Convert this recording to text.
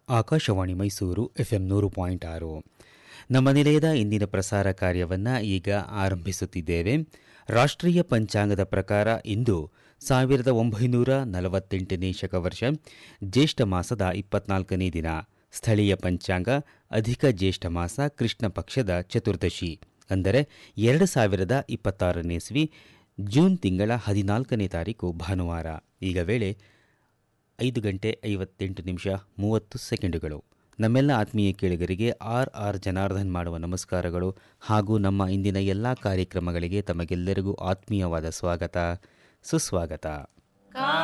Akashvani Mysuru FM ನೂರು point ಆರು ನಮ್ಮ ನಿಲಯದ ಇಂದಿನ ಪ್ರಸಾರ ಕಾರ್ಯವನ್ನು ಈಗ ಆರಂಭಿಸುತ್ತಿದ್ದೇವೆ ರಾಷ್ಟ್ರೀಯ ಪಂಚಾಂಗದ ಪ್ರಕಾರ ಇಂದು ಸಾವಿರದ ಒಂಬೈನೂರ ನಲವತ್ತೆಂಟನೇ ಶಕವರ್ಷ ಜ್ಯೇಷ್ಠ ಮಾಸದ ಇಪ್ಪತ್ನಾಲ್ಕನೇ ದಿನ ಸ್ಥಳೀಯ ಪಂಚಾಂಗ ಅಧಿಕ ಜ್ಯೇಷ್ಠ ಮಾಸ ಕೃಷ್ಣ ಪಕ್ಷದ ಚತುರ್ದಶಿ ಅಂದರೆ ಎರಡು ಸಾವಿರದ ಇಪ್ಪತ್ತಾರನೇ ಇಸ್ವಿ ಜೂನ್ ತಿಂಗಳ ಹದಿನಾಲ್ಕನೇ ತಾರೀಕು ಭಾನುವಾರ ಈಗ ವೇಳೆ ಐದು ಗಂಟೆ ಐವತ್ತೆಂಟು ನಿಮಿಷ ಮೂವತ್ತು ಸೆಕೆಂಡುಗಳು ನಮ್ಮೆಲ್ಲ ಆತ್ಮೀಯ ಕೇಳಿಗರಿಗೆ ಆರ್ ಆರ್ ಜನಾರ್ದನ್ ಮಾಡುವ ನಮಸ್ಕಾರಗಳು ಹಾಗೂ ನಮ್ಮ ಇಂದಿನ ಎಲ್ಲ ಕಾರ್ಯಕ್ರಮಗಳಿಗೆ ತಮಗೆಲ್ಲರಿಗೂ ಆತ್ಮೀಯವಾದ ಸ್ವಾಗತ ಸುಸ್ವಾಗತ